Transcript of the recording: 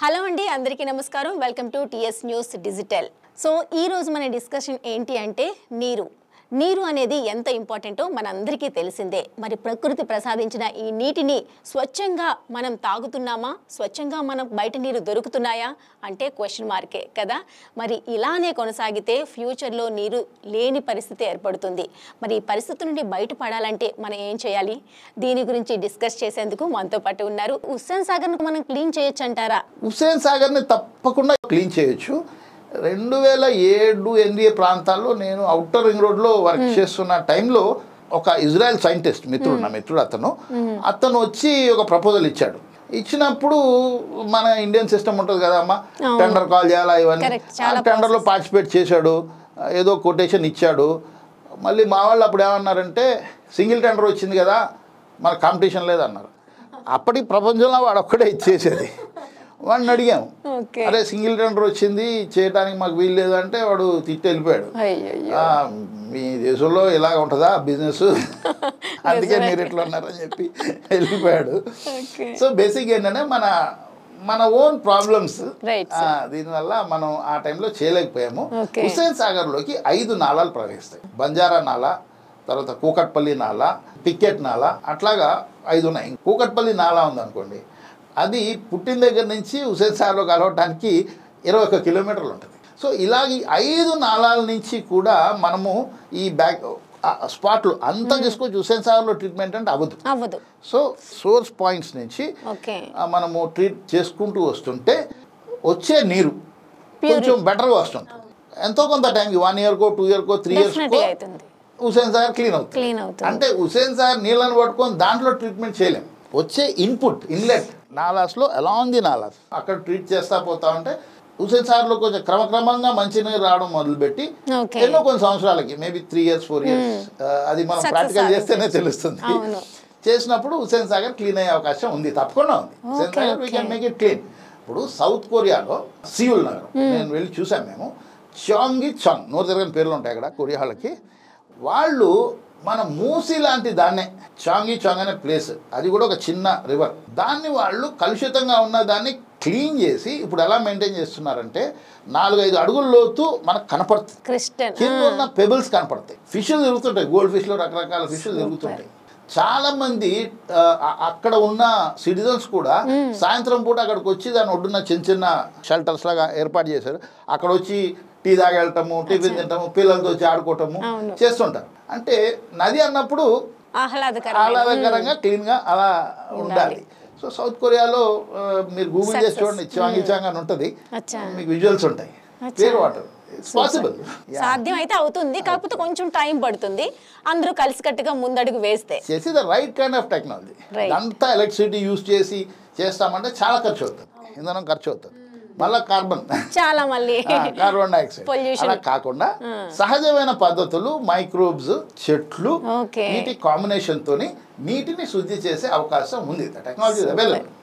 Hello అండి అందరికీ నమస్కారం welcome to TS news digital so ఈ రోజు మన డిస్కషన్ ఏంటి అంటే నీరు నీరు అనేది ఎంత ఇంపార్టెంటో మనందరికీ తెలిసిందే మరి ప్రకృతి ప్రసాదించిన ఈ నీటిని స్వచ్ఛంగా మనం తాగుతున్నామా స్వచ్ఛంగా మనం బయట నీరు దొరుకుతున్నాయా అంటే క్వశ్చన్ మార్కే కదా మరి ఇలానే కొనసాగితే ఫ్యూచర్లో నీరు లేని పరిస్థితి ఏర్పడుతుంది మరి ఈ పరిస్థితి నుండి బయటపడాలంటే మనం ఏం చేయాలి దీని గురించి డిస్కస్ చేసేందుకు మనతో పాటు ఉన్నారు హుస్సేన్ సాగర్ను మనం క్లీన్ చేయొచ్చు అంటారా హుస్సేన్ సాగర్ని తప్పకుండా క్లీన్ చేయొచ్చు రెండు వేల ఏడు ఎనిమిది ప్రాంతాల్లో నేను అవుటర్ రింగ్ రోడ్లో వర్క్ చేస్తున్న టైంలో ఒక ఇజ్రాయెల్ సైంటిస్ట్ మిత్రుడు నా మిత్రుడు అతను అతను వచ్చి ఒక ప్రపోజల్ ఇచ్చాడు ఇచ్చినప్పుడు మన ఇండియన్ సిస్టమ్ ఉంటుంది కదా అమ్మ టెండర్ కాల్ చేయాలా ఇవన్నీ Correct. చాలా ఆ టెండర్లో పార్టిసిపేట్ చేశాడు ఏదో కొటేషన్ ఇచ్చాడు మళ్ళీ మా వాళ్ళు అప్పుడు ఏమన్నారంటే సింగిల్ టెండర్ వచ్చింది కదా మన కాంపిటీషన్ లేదన్నారు అప్పటి ప్రపంచంలో వాడు ఒక్కడే ఇచ్చేసేది వాడిని అడిగాం ఓకే అరే సింగిల్ టెండర్ వచ్చింది చేయడానికి మాకు వీలు లేదు అంటే వాడు తిట్టి వెళ్ళిపోయాడు అయ్యయ్యో "ఆ, మీ దేశంలో ఇలాగ ఉంటుందా బిజినెస్ అందుకే మీరు ఇట్లా ఉన్నారని చెప్పి వెళ్ళిపోయాడు ఓకే సో బేసిక్ ఏంటంటే మన మన ఓన్ ప్రాబ్లమ్స్ Right, దీనివల్ల మనం ఆ టైంలో చేయలేకపోయాము Okay. హుస్సేన్ సాగర్లోకి ఐదు నాలాలు ప్రవహిస్తాయి బంజారా నాలా తర్వాత కూకట్పల్లి నాలా పికెట్ నాలా అట్లాగా ఐదు ఉన్నాయి కూకట్పల్లి నాలా ఉందనుకోండి అది పుట్టిన దగ్గర నుంచి హుస్సేన్ సాగర్లో కలవటానికి ఇరవై ఒక్క కిలోమీటర్లు ఉంటుంది సో ఇలాగ ఈ ఐదు నాలాల నుంచి కూడా మనము ఈ బ్యాక్ స్పాట్లు అంతా తీసుకొచ్చి హుస్సేన్ సాగర్లో ట్రీట్మెంట్ అంటే అవ్వదు అవ్వదు సో సోర్స్ పాయింట్స్ నుంచి ఓకే ఆ, మనము ట్రీట్ చేసుకుంటూ వస్తుంటే వచ్చే నీరు కొంచెం బెటర్గా వస్తుంటుంది ఎంతో కొంత టైంకి వన్ ఇయర్కో టూ ఇయర్కో త్రీ ఇయర్స్కో డెఫినెట్గా అవుతుంది హుసేన్ సాగర్ క్లీన్ అవుతుంది క్లీన్ అవుతుంది అంటే హుసేన్ సాగర్ నీళ్ళని పట్టుకొని దాంట్లో ట్రీట్మెంట్ చేయలేం వచ్చే ఇన్పుట్ ఇన్లెట్ నాలాస్లో అలాంగ్ ది నాలాస్ అక్కడ ట్రీట్ చేస్తా పోతా ఉంటే హుసేన్ సాగర్లో కొంచెం క్రమక్రమంగా మంచినీరు రావడం మొదలుపెట్టి ఓకే ఎన్నో కొన్ని సంవత్సరాలకి maybe three years four years అది మనం Success ప్రాక్టికల్ సాధించవచ్చు. చేస్తేనే తెలుస్తుంది అవును. చేసినప్పుడు హుసేన్ సాగర్ క్లీన్ అయ్యే అవకాశం ఉంది తప్పకుండా ఉంది Hussain Okay, Sagar we okay. Can make it clean ఇప్పుడు సౌత్ కొరియాలో సియుల్ నగరం నేను వెళ్ళి చూసాం మేము చాంగి చాంగ్ నోరు తిరగని పేర్లు ఉంటాయి అక్కడ కొరియా వాళ్ళకి వాళ్ళు మన మూసి లాంటి దాన్నే చాంగి చాంగ్ అనే ప్లేస్ అది కూడా ఒక చిన్న రివర్ దాన్ని వాళ్ళు కలుషితంగా ఉన్న దాన్ని క్లీన్ చేసి ఇప్పుడు ఎలా మెయింటైన్ చేస్తున్నారంటే నాలుగైదు అడుగుల లోతు మనకు కనపడుతుంది క్రిస్టన్ కింద ఉన్న పెబుల్స్ కనపడతాయి ఫిష్లు తిరుగుతుంటాయి గోల్డ్ ఫిష్లు రకరకాల ఫిష్లు తిరుగుతుంటాయి చాలా మంది ఆ, అ- అక్కడ ఉన్న సిటిజన్స్ కూడా సాయంత్రం పూట అక్కడికి వచ్చి దాని ఒడ్డున చిన్న చిన్న షెల్టర్స్ లాగా ఏర్పాటు చేశారు అక్కడ వచ్చి టీ తాగి వెళ్ళటము టిఫిన్ తింటాము పిల్లలతో వచ్చి ఆడుకోవటము అవును. చేస్తుంటారు అంటే నది అన్నప్పుడు ఆహ్లాదకరం ఆహ్లాదకరంగా క్లీన్గా అలా ఉండాలి సో సౌత్ కొరియాలో ఆ, మీరు గూగుల్ చేసి చూడండి చాంగి చాంగ్ అని ఉంటుంది అచ్చా మీకు విజువల్స్ ఉంటాయి ప్యూర్ వాటర్ ఇట్స్ పాసిబుల్ సాధ్యం అయితే అవుతుంది కాకపోతే కొంచెం టైం పడుతుంది అందరూ కలిసికట్టుగా ముందడుగు వేస్తే చేసి the right kind of technology Right. అంతా ఎలక్ట్రిసిటీ యూస్ చేసి చేస్తామంటే చాలా ఖర్చు అవుతుంది ఇంధనం ఖర్చు అవుతుంది మళ్ళీ కార్బన్ చాలా మళ్ళీ కార్బన్ డైఆక్సైడ్ Pollution. అలా కాకుండా సహజమైన పద్ధతులు మైక్రోబ్స్ చెట్లు Okay. నీటి కాంబినేషన్ తోని నీటిని శుద్ధి చేసే అవకాశం ఉంది టెక్నాలజీ అవైలబుల్